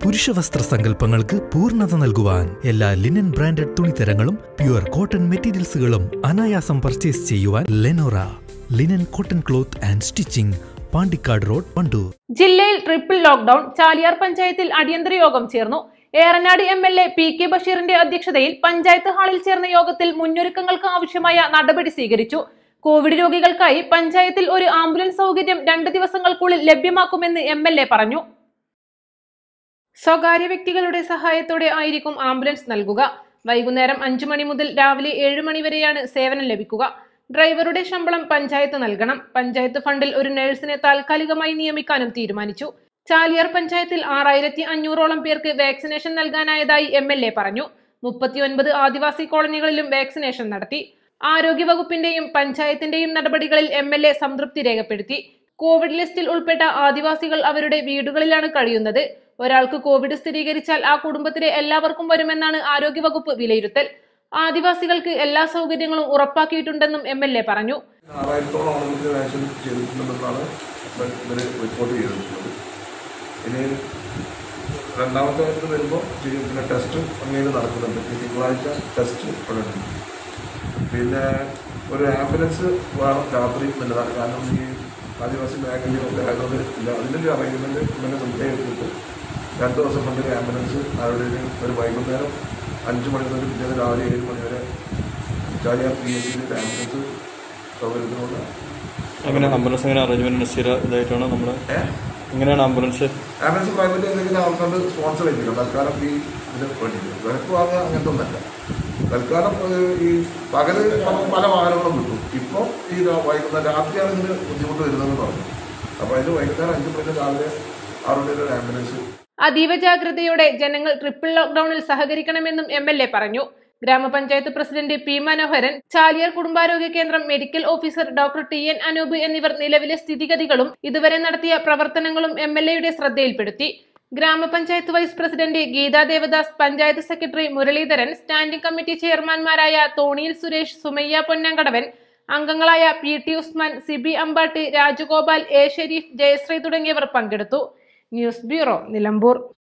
പുരുഷവസ്ത്ര സങ്കല്പങ്ങൾക്ക് പൂർണ്ണത നൽകുവാൻ എല്ലാ ലിനൻ ബ്രാൻഡഡ് തുണിത്തരങ്ങളും പ്യുവർ കോട്ടൺ മെറ്റീരിയൽസുകളും അനായാസം പർച്ചേസ് ചെയ്യുവാൻ Lenora linen cotton cloth and stitching Pandikkad road Wandoor ജില്ലയിൽ ട്രിപ്പിൾ ലോക്ഡൌൺ ചാലിയാർ പഞ്ചായത്തിൽ അടിയന്തര യോഗം ചേർന്നു Eranad M L A P K ബഷീറിന്റെ അധ്യക്ഷതയിൽ പഞ്ചായത്ത് ഹാളിൽ ചേർന്ന യോഗത്തിൽ മുന്നൊരുക്കങ്ങൾക്ക് ആവശ്യമായ നടപടി സ്വീകരിച്ചു കോവിഡ് രോഗികൾക്കായി പഞ്ചായത്തിൽ ഒരു ആംബുലൻസ് സൗകര്യം രണ്ട് ദിവസങ്ങൾക്കുള്ളിൽ ലഭ്യമാക്കുമെന്ന് എം എൽ എ പറഞ്ഞു സ്വകാര്യ വ്യക്തികളുടെ സഹായത്തോടെ ആയിരിക്കും ആംബുലൻസ് നൽകുക വൈകുന്നേരം അഞ്ചു മണി മുതൽ രാവിലെ ഏഴ് മണി വരെയാണ് സേവനം ലഭിക്കുക ഡ്രൈവറുടെ ശമ്പളം പഞ്ചായത്ത് നൽകണം പഞ്ചായത്ത് ഫണ്ടിൽ ഒരു നഴ്സിനെ താൽക്കാലികമായി നിയമിക്കാനും തീരുമാനിച്ചു ചാലിയാർ പഞ്ചായത്തിൽ ആറായിരത്തി അഞ്ഞൂറോളം പേർക്ക് വാക്സിനേഷൻ നൽകാനായതായി എം എൽ എ പറഞ്ഞു മുപ്പത്തിയൊൻപത് ആദിവാസി കോളനികളിലും വാക്സിനേഷൻ നടത്തി ആരോഗ്യവകുപ്പിന്റെയും പഞ്ചായത്തിന്റെയും നടപടികളിൽ എം എൽ എ സംതൃപ്തി രേഖപ്പെടുത്തി കോവിഡ് ലിസ്റ്റിൽ ഉൾപ്പെട്ട ആദിവാസികൾ അവരുടെ വീടുകളിലാണ് കഴിയുന്നത് ഒരാൾക്ക് കോവിഡ് സ്ഥിരീകരിച്ചാൽ ആ കുടുംബത്തിലെ എല്ലാവർക്കും വരുമെന്നാണ് ആരോഗ്യവകുപ്പ് വിലയിരുത്തൽ ആദിവാസികൾക്ക് എല്ലാ സൗകര്യങ്ങളും ഉറപ്പാക്കിയിട്ടുണ്ടെന്നും എം എൽ എ പറഞ്ഞു ആറായിരത്തോളം ആളുകൾക്ക് വാക്സിൻ ചെയ്തിട്ടുണ്ടെന്നാണ് ഇവർ റിപ്പോർട്ട് ചെയ്തിട്ടുള്ളത് ഇനി രണ്ടാമത്തെ ഇത് വരുമ്പോൾ പിന്നെ ടെസ്റ്റ് അങ്ങനെ നടക്കുന്നുണ്ട് ഈ തിങ്കളാഴ്ച ടെസ്റ്റ് ഇവിടെ ഉണ്ട് പിന്നെ ഒരു ആംബുലൻസ് വേണം രാത്രി നല്ലതാണ് കാരണം ഈ ആദിവാസി മേഖലയിലൊക്കെ ആയതുകൊണ്ട് ഇല്ല അതിൻ്റെ അറേഞ്ച്മെൻറ്റ് ഇങ്ങനെ മുൻകൈ എടുത്തിട്ട് രണ്ട് ദിവസം കൊണ്ട് ഒരു ആംബുലൻസ് അവിടെ ഒരു ഒരു വൈകുന്നേരം അഞ്ച് മണി മുതൽ പിറ്റേന്ന് രാവിലെ ഏഴ് മണി വരെ ചാലിയാർ പി എസ് സിയിൽ ആംബുലൻസ് സൗകര്യത്തിനുള്ള എങ്ങനെ ആംബുലൻസ് എങ്ങനെ അറേഞ്ച്മെന്റ് സ്ഥിര ഇതായിട്ടാണ് നമ്മൾ എങ്ങനെയാണ് ആംബുലൻസ് ആംബുലൻസ് പ്രൈവറ്റ് എന്തെങ്കിലും ആൾക്കാണ്ട് സ്പോൺസർ ചെയ്തിരിക്കും തൽക്കാലം ഈ ഇതിന് വേണ്ടിയിട്ട് വിലക്ക് വാങ്ങുക അങ്ങനത്തെ ഒന്നല്ല തൽക്കാലം ഏഹ്, ഈ പകല് നമുക്ക് പല വാഹനങ്ങളും കിട്ടും ഇപ്പോൾ ഈ രാ- വൈകുന്നേരം രാത്രിയാണ് ഇതിന് ബുദ്ധിമുട്ട് വരുന്നതെന്ന് പറഞ്ഞു അപ്പോൾ അതിന് വൈകുന്നേരം അഞ്ച് മണിക്ക് രാവിലെ ആറ് മണി ഒരു ആംബുലൻസ് അതീവ ജാഗ്രതയോടെ ജനങ്ങൾ ട്രിപ്പിൾ ലോക്ഡൌണിൽ സഹകരിക്കണമെന്നും എം എൽ എ പറഞ്ഞു ഗ്രാമപഞ്ചായത്ത് പ്രസിഡന്റ് പി മനോഹരൻ ചാലിയാർ കുടുംബാരോഗ്യ കേന്ദ്രം medical officer doctor T N Anoop എന്നിവർ നിലവിലെ സ്ഥിതിഗതികളും ഇതുവരെ നടത്തിയ പ്രവർത്തനങ്ങളും എം എൽ എയുടെ ശ്രദ്ധയിൽപ്പെടുത്തി grama panchayat vice president Geetha Devadas panchayat secretary Muraleedharan standing committee ചെയർമാൻമാരായ തോണിയിൽ സുരേഷ് സുമയ്യ പൊന്നങ്കടവൻ അംഗങ്ങളായ P T Usman Sibi Ambatt Rajagopal A Sherif Jayashree തുടങ്ങിയവർ പങ്കെടുത്തു ന്യൂസ് ബ്യൂറോ നിലമ്പൂർ